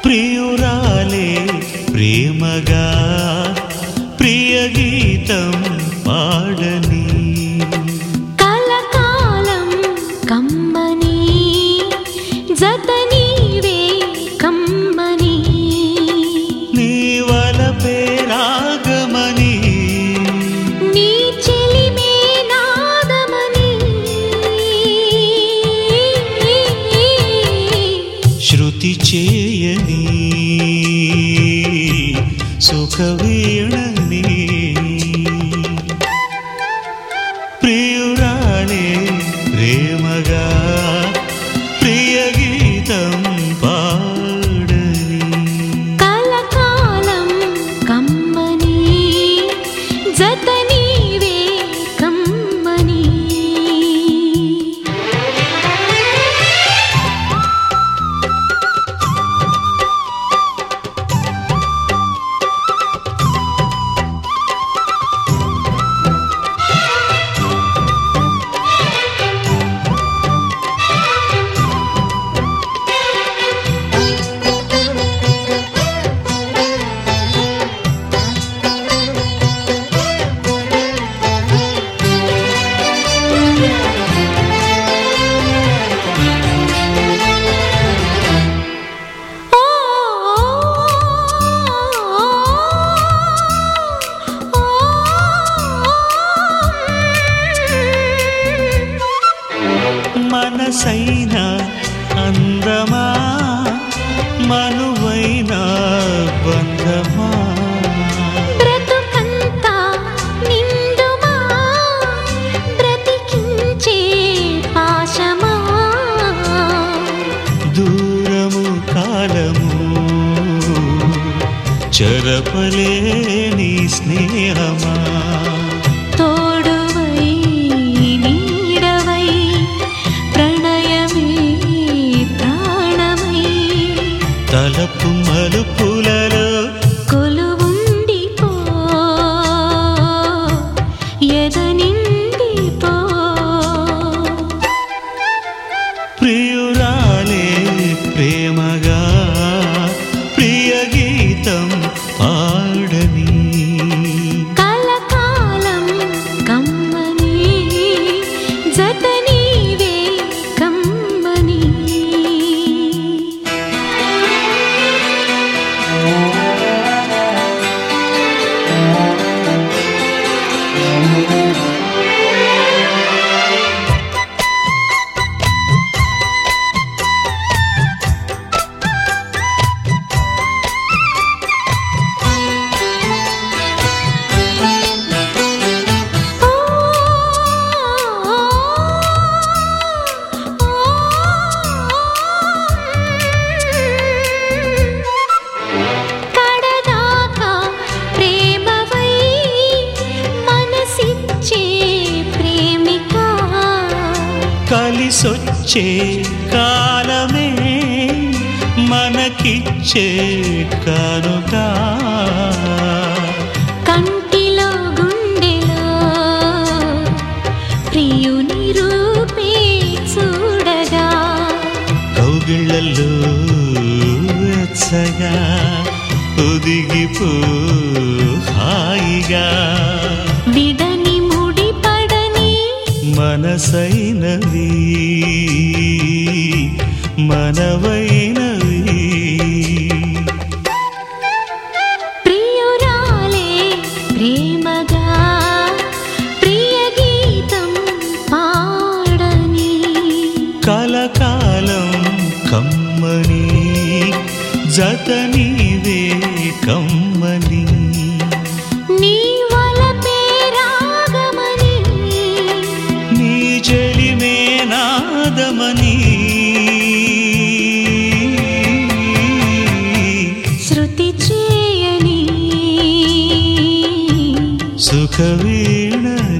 ప్రియురాలే ప్రేమగా ప్రియ గీతం పాడని కలకాలం కమ్మని జత నీవే కమ్మని నీ వలపే రాగమని నీ చెలిమే నాదమని శృతి చేయని సుఖవీణని ప్రియురాలే ప్రేమగా ప్రియ గీతం పాడని కలకాలం కమ్మని జత నీవే కమ్మని ఓ మనసైన అందమా మనువైన బంధమా బ్రతుకంతా నిండుమా బ్రతికించే పాశమా దూరము కాలము చెరపలేని స్నేహమా తోడువై నీడవై ప్రణయమే ప్రాణమై తలపు మలుపులలో కొలువుండిపో ఎదనిండిపో ప్రియురాలే ప్రేమగా ప్రియ గీతం పాడని కలకాలం కమ్మని జత నీవే కమ్మని కడదాకా ప్రేమవై మనసిచ్చే ప్రేమిక కలిసొచ్చే కాలమే మనకిచ్చే కనుక కంటిలో గుండెలో ప్రియుని రూపే చూడగా కౌగిళ్ళల్లో వెచ్చగా ఒదిగిపో హాయిగా విడని ముడిపడని మనసైనవి మనవైనవి ప్రియురాలే ప్రేమగా ప్రియ గీతం పాడని కలకాలం కమ్మని జత నీవే కమ్మని నీ వలపే రాగమని నీ చెలిమే నాదమని శృతి చేయని సుఖవీణ